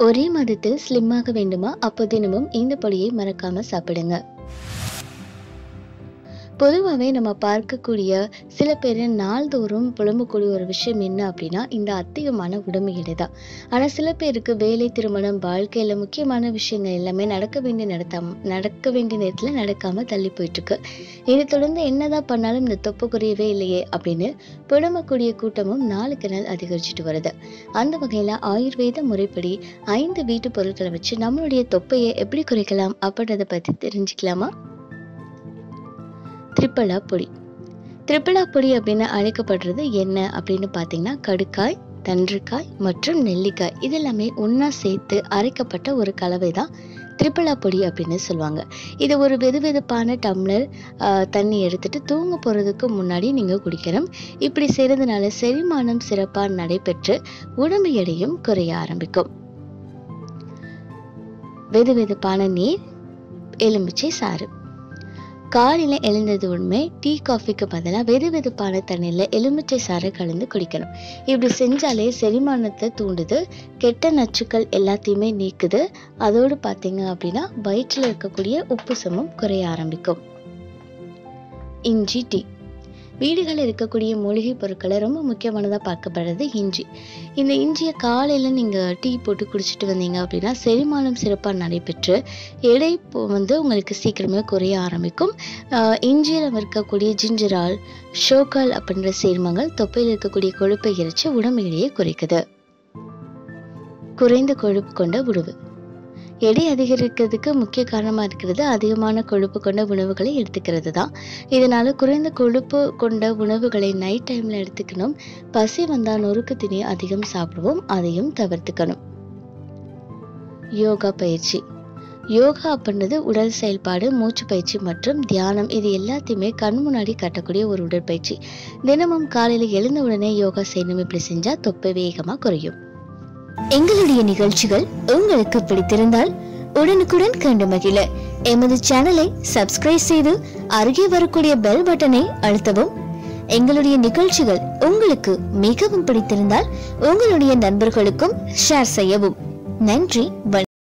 ஒரே மாதத்தில் ஸ்லிம்மாக வேண்டுமா அப்போ தினமும் இந்த பொடியை மறக்காம சாப்பிடுங்க பொதுவாகவே நம்ம பார்க்கக்கூடிய சில பேர் நாள்தோறும் புலம்பக்கூடிய ஒரு விஷயம் என்ன அப்படின்னா இந்த அதிகமான உடம்பு எடை தான் ஆனால் சில பேருக்கு வேலை திருமணம் வாழ்க்கையில் முக்கியமான விஷயங்கள் எல்லாமே நடக்க வேண்டிய நடத்தாம நடக்க வேண்டிய நேரத்தில் நடக்காமல் தள்ளி போயிட்டுருக்கு இதை தொடர்ந்து என்னதான் பண்ணாலும் இந்த தொப்பை குறையவே இல்லையே அப்படின்னு புலம்பக்கூடிய கூட்டமும் நாளுக்கு நாள் அதிகரிச்சுட்டு வருது அந்த வகையில் ஆயுர்வேத முறைப்படி ஐந்து வீட்டு பொருட்களை வச்சு நம்மளுடைய தொப்பையை எப்படி குறைக்கலாம் அப்படின்றத பற்றி தெரிஞ்சுக்கலாமா திரிப்பலா பொடி திரிப்பலா பொடி அப்படின்னு அழைக்கப்படுறது என்ன அப்படின்னு பார்த்தீங்கன்னா கடுக்காய் தன்றுக்காய் மற்றும் நெல்லிக்காய் இதெல்லாமே ஒன்றா சேர்த்து அரைக்கப்பட்ட ஒரு கலவை தான் திரிப்பலா பொடி அப்படின்னு சொல்லுவாங்க இது ஒரு வெது வெதுப்பான டம்ளர் ஆஹ், தண்ணி எடுத்துட்டு தூங்க போகிறதுக்கு முன்னாடி நீங்கள் குடிக்கணும் இப்படி செய்கிறதுனால செரிமானம் சிறப்பாக நடைபெற்று உடம்பு எடையும் குறைய ஆரம்பிக்கும் வெது வெதுப்பான நீர் எலுமிச்சை சாறு காலையில் எழுந்தது உடனே டீ காஃபிக்கு பதிலாக வெது வெதுப்பான தண்ணியில் எலுமிச்சை சாறை கலந்து குடிக்கணும் இப்படி செஞ்சாலே செரிமானத்தை தூண்டுது கெட்ட நச்சுக்கள் எல்லாத்தையுமே நீக்குது அதோடு பார்த்தீங்க அப்படின்னா வயிற்றில் இருக்கக்கூடிய உப்புசமும் குறைய ஆரம்பிக்கும் இஞ்சி டீ வீடுகளில் இருக்கக்கூடிய மூலிகை பொருட்களை ரொம்ப முக்கியமானதாக பார்க்கப்படுறது இஞ்சி இந்த இஞ்சியை காலையில் நீங்கள் டீ போட்டு குடிச்சிட்டு வந்தீங்க அப்படின்னா செரிமானம் சிறப்பாக நடைபெற்று எடை இப்போ வந்து உங்களுக்கு சீக்கிரமே குறைய ஆரம்பிக்கும் ஆஹ் இஞ்சியில் இருக்கக்கூடிய ஜிஞ்சரால் ஷோக்கால் அப்படின்ற சேர்மங்கள் தொப்பையில் இருக்கக்கூடிய கொழுப்பை எரிச்சு உடம்பு எடையை குறைக்குது குறைந்த கொழுப்பு கொண்ட உணவு எடை அதிகரிக்கிறதுக்கு முக்கிய காரணமாக இருக்கிறது அதிகமான கொழுப்பு கொண்ட உணவுகளை எடுத்துக்கிறது தான் இதனால குறைந்த கொழுப்பு கொண்ட உணவுகளை நைட் டைமில் எடுத்துக்கணும் பசி வந்தால் நொறுக்கு திணி அதிகம் சாப்பிடுவோம் அதையும் தவிர்த்துக்கணும் யோகா பயிற்சி யோகா அப்படின்றது உடல் செயல்பாடு மூச்சு பயிற்சி மற்றும் தியானம் இது எல்லாத்தையுமே கண் முன்னாடி காட்டக்கூடிய ஒரு உடற்பயிற்சி தினமும் காலையில் எழுந்த உடனே யோகா செய்யணும் இப்படி செஞ்சால் தொப்பை வேகமாக குறையும் எங்களுடைய நிகழ்ச்சிகள் உங்களுக்கு பிடித்திருந்தால் உடனுக்குடன் கண்டு மகிழ எமது சேனலை சப்ஸ்கிரைப் செய்து அருகே வரக்கூடிய பெல் பட்டனை அழுத்தவும் எங்களுடைய நிகழ்ச்சிகள் உங்களுக்கு மிகவும் பிடித்திருந்தால் உங்களுடைய நண்பர்களுக்கும் ஷேர் செய்யவும் நன்றி வணக்கம்